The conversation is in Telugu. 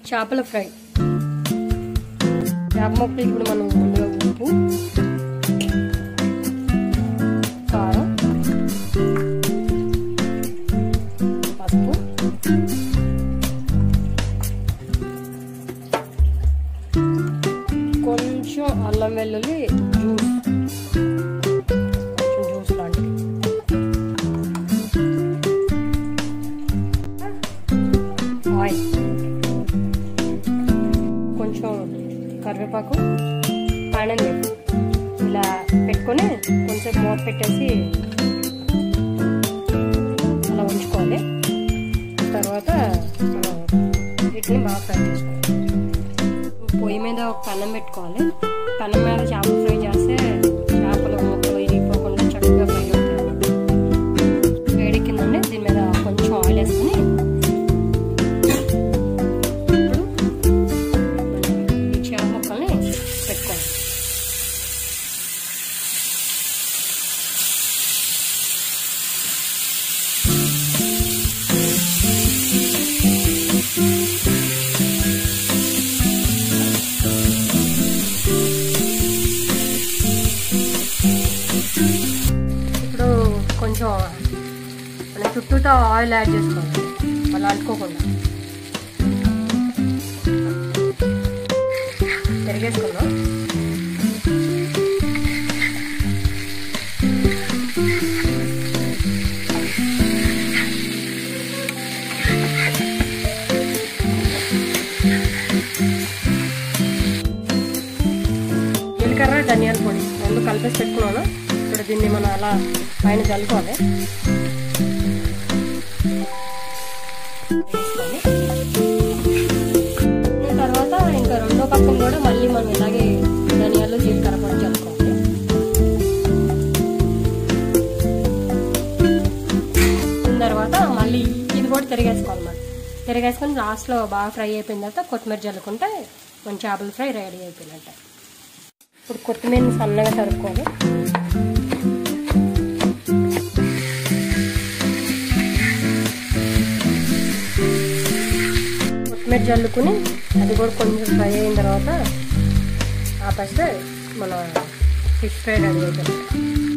చేపల ఫ్రై చేప ముక్కలు ఇప్పుడు మనం ముందుగా ఉప్పు కారం పసుపు కొంచెం అల్లం వెల్లుల్లి జ్యూస్ కొంచెం జ్యూస్ లాంటిది ఆయిల్ కొంచెం కరివేపాకు ఆనంద్ ఇలా పెట్టుకొని కొంచెం మూత పెట్టేసి అలా ఉంచుకోవాలి తర్వాత మనం వీటిని బాగా ఫ్రై చేసుకోవాలి పొయ్యి మీద ఒక పన్నం పెట్టుకోవాలి పన్నం మీద చేపలు ఫ్రై చేస్తే చేపలు ముక్కలు ఇరిగిపోకుండా చక్కగా ఫ్రై అవుతాయి వేడెక్కిందండి దీని మీద కొంచెం ఆయిల్ వేసుకొని ఇప్పుడు ఈ చేప ముక్కల్ని పెట్టుకోవాలి ఇప్పుడు కొంచెం మన చుట్టూతో ఆయిల్ యాడ్ చేసుకోవాలి అలా అంటుకోకుండా తిరిగేసుకుందాం జీలకర్ర ధనియాల పొడి రెండు కలిపేసి పెట్టుకున్నాను ఇప్పుడు దీన్ని మనం అలా పైన చల్లుకోవాలి వేసుకోవాలి. దీని తర్వాత ఇంకా రెండో పక్కన కూడా మళ్ళీ మనం ఇలాగే ధనియాలు జీలకర్ర పొడి చల్లుకోవాలి దీని తర్వాత మళ్ళీ ఇది కూడా తిరిగేసుకోవాలి మనం తిరిగేసుకొని లాస్ట్లో బాగా ఫ్రై అయిపోయిన తర్వాత కొత్తిమీర చల్లుకుంటే మన చేపల ఫ్రై రెడీ అయిపోయినట్టే ఇప్పుడు కొత్తిమీరని సన్నగా తరుక్కోవాలి కొత్తిమీర జల్లుకుని అది కూడా కొంచెం ఫ్రై అయిన తర్వాత ఆపేస్తే మన ఫిష్ ఫ్రై రెడీ అయిపోయింది